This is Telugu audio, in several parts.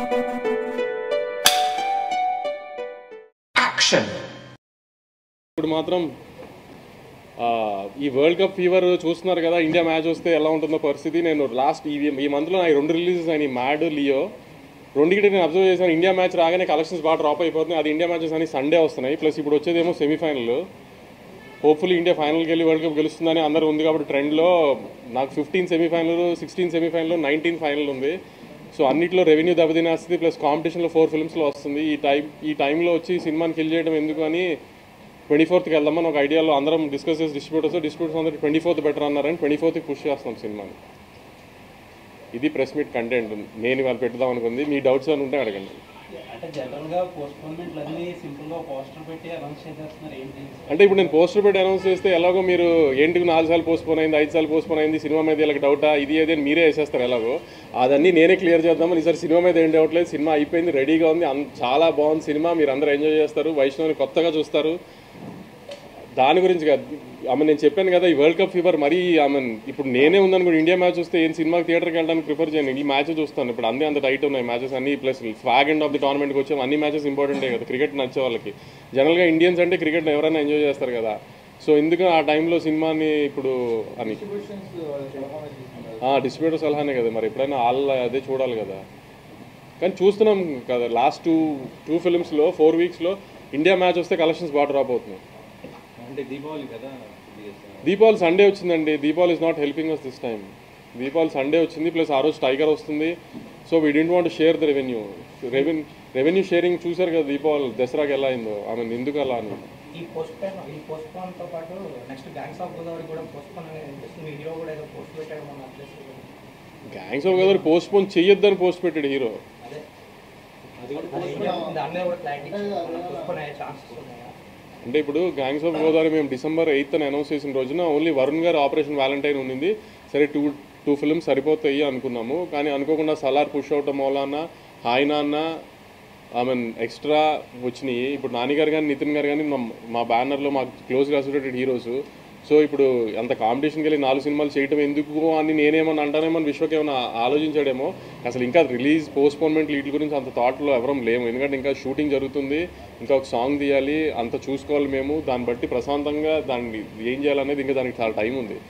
Action! ఇప్పుడు మాత్రం ఆ, ఈ వరల్డ్ కప్ ఫీవర్ చూస్తున్నారు కదా ఇండియా మ్యాచ్ వస్తే ఎలా ఉంటుందో పరిస్థితి నేను లాస్ట్ ఈ ఈ మంత్లో నాకు రెండు రిలీజెస్ అయినాయి మ్యాడ్ లియో రెండుకి నేను అబ్జర్వ్ చేశాను ఇండియా మ్యాచ్ రాగానే కలెక్షన్స్ బాగా డ్రాప్ అయిపోతున్నాయి అది ఇండియా మ్యాచెస్ అని సండే వస్తున్నాయి ప్లస్ ఇప్పుడు వచ్చేదేమో సెమీఫైనల్ హోప్ఫుల్లీ ఇండియా ఫైనల్కి వెళ్ళి వరల్డ్ కప్ గెలుస్తుందని అందరూ ఉంది కాబట్టి ట్రెండ్లో నాకు fifteen semifinal sixteen semifinal nineteen final ఉంది సో అన్నిట్లో రెవెన్యూ దెబ్బతినేస్తుంది ప్లస్ కాంపిటీషన్లో ఫోర్ ఫిల్మ్స్లో వస్తుంది ఈ టైం ఈ టైంలో వచ్చి సినిమాని కిల్ చేయడం ఎందుకు అని ట్వంటీ ఫోర్త్కి వెళ్దామని ఒక ఐడియాలో అందరం డిస్కస్ చేసి డిస్ట్రిబ్యూటర్స్ డిస్ట్రిబ్యూటర్స్ అందరూ ట్వంటీ ఫోర్త్ బెటర్ అన్నారని ట్వంటీ ఫోర్త్కి పుష్ చేస్తున్నాం సినిమాని ఇది ప్రెస్ మీట్ కంటెంట్ నేను ఇవాళ పెట్టుదాం అనుకుంది మీ డౌట్స్ అని ఉంటే అడగండి అంటే జనరల్ గా పోస్ట్పోన్మెంట్లు అన్ని సింపుల్ గా పోస్టర్ పెట్టి అనౌన్స్ చేసేస్తున్నారు ఏంటి అంటే ఇప్పుడు నేను పోస్టర్ పెట్టి అనౌన్స్ చేస్తే ఎలాగో మీరు ఏంటికి నాలుగు సార్లు పోస్ట్పోన్ అయింది ఐదు సార్లు పోస్ట్పోన్ అయింది సినిమా మీద వీళ్ళకి డౌటా ఇది అది అని మీరే వేసేస్తారు ఎలాగో అదన్నీ నేనే క్లియర్ చేద్దామని ఈసారి సినిమా మీద ఏం డౌట్ లేదు సినిమా అయిపోయింది రెడీగా ఉంది అన్- చాలా బాగుంది సినిమా మీరు అందరూ ఎంజాయ్ చేస్తారు వైష్ణవ్ని కొత్తగా చూస్తారు దాని గురించి కాదు ఆమె నేను చెప్పాను కదా ఈ వరల్డ్ కప్ ఫీవర్ మరీ ఆమె ఇప్పుడు నేనే ఉందని కూడా ఇండియా మ్యాచ్ వస్తే ఏం సినిమాకి థియేటర్కి వెళ్ళడానికి ప్రిఫర్ చేయను ఈ మ్యాచ్ చూస్తాను ఇప్పుడు అన్ని అంత టైట్ ఉన్నాయి మ్యాచెస్ అన్ని plus flag end of the టోర్నమెంట్కి వచ్చాం అన్ని మ్యాచెస్ ఇంపార్టెంటే కదా క్రికెట్ నచ్చే వాళ్ళకి జనరల్గా ఇండియన్స్ అంటే క్రికెట్ ఎవరైనా ఎంజాయ్ చేస్తారు కదా సో ఎందుకు ఆ టైంలో సినిమాని ఇప్పుడు అని డిస్ట్రిబ్యూటర్ సలహానే కదా మరి ఎప్పుడైనా వాళ్ళ అదే చూడాలి కదా కానీ చూస్తున్నాం కదా లాస్ట్ టూ టూ ఫిల్మ్స్లో ఫోర్ వీక్స్లో ఇండియా మ్యాచ్ వస్తే కలెక్షన్స్ బాగా డ్రాప్ అవుతున్నాయి అంటే దీపావళి కదా దీపావళి సండే వచ్చిందండి Deepavali is not helping us this time Deepavali Sunday వచ్చింది ప్లస్ ఆ రోజు టైగర్ వస్తుంది so we don't want share the revenue revenue revenue sharing చూసారు కదా దీపావళి దసరాకి ఎలా అయిందో ఆమె ఎందుకు అలా అని ఈ పోస్ట్ పోన్ ఈ పోస్ట్ పోన్ తో పాటు నెక్స్ట్ గ్యాంగ్స్ ఆఫ్ గోదావరి కూడా పోస్ట్ పోన్ అనేది అనిపిస్తుంది హీరో కూడా ఏదో పోస్ట్ పెట్టాడు మన place gangs of Gadar postpone చెయ్యొద్దని పోస్ట్ పెట్టాడు హీరో అదే దాని మీద కూడా క్లారిటీ పోస్ట్ పోన్ అయ్యే ఛాన్సెస్ ఉన్నాయా అంటే ఇప్పుడు గ్యాంగ్స్ ఆఫ్ గోదావరి మేము డిసెంబర్ ఎయిత్ అని అనౌన్స్ చేసిన రోజున ఓన్లీ వరుణ్ గారు ఆపరేషన్ వ్యాలంటైన్ ఉండింది సరే టూ టూ ఫిల్మ్స్ సరిపోతాయి అనుకున్నాము కానీ అనుకోకుండా సలార్ పుష్ అవటం మూలాన హాయ్ నాన్న ఐ మీన్ ఎక్స్ట్రా వచ్చినాయి ఇప్పుడు నాని గారు కానీ నితిన్ గారు కానీ మా- మా బ్యానర్లో మాకు క్లోజ్గా అసోసియేటెడ్ హీరోస్ సో ఇప్పుడు అంత కాంపిటీషన్కి వెళ్ళి నాలుగు సినిమాలు చేయటం ఎందుకు అని నేనేమన్నా అంటానేమో అని విశ్వకి ఏమైనా ఆలోచించాడేమో అసలు ఇంకా రిలీజ్ పోస్ట్పోన్మెంట్ వీటి గురించి అంత థాట్లో ఎవరం లేము ఎందుకంటే ఇంకా షూటింగ్ జరుగుతుంది ఇంకా ఒక సాంగ్ తీయాలి అంత చూసుకోవాలి మేము దాన్ని బట్టి ప్రశాంతంగా దాన్ని ఏం చేయాలనేది ఇంకా దానికి చాలా టైం ఉంది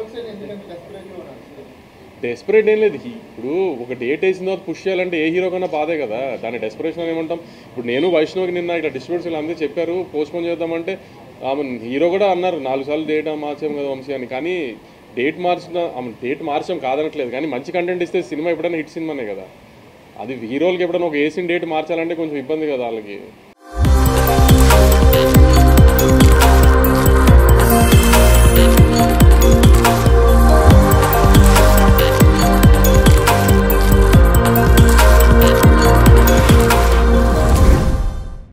డెస్పరేట్ ఏం లేదు ఇప్పుడు ఒక డేట్ వేసిన తర్వాత పుష్ చేయాలంటే ఏ హీరో కన్నా బాధే కదా దాని డెస్పరేషన్ అని ఏమంటాం ఇప్పుడు నేను వైష్ణవ్కి నిన్న ఇట్లా డిస్ట్రిబ్యూటర్స్ అందరూ చెప్పారు పోస్ట్పోన్ చేద్దామంటే ఆమె హీరో కూడా అన్నారు నాలుగు సార్లు డేట్ మార్చాం కదా వంశీ అని కానీ డేట్ మార్చిన ఆమె డేట్ మార్చాం కాదనట్లేదు కానీ మంచి కంటెంట్ ఇస్తే సినిమా ఎప్పుడైనా హిట్ సినిమానే కదా అది హీరోలకి ఎప్పుడైనా ఒక వేసిన డేట్ మార్చాలంటే కొంచెం ఇబ్బంది కదా వాళ్ళకి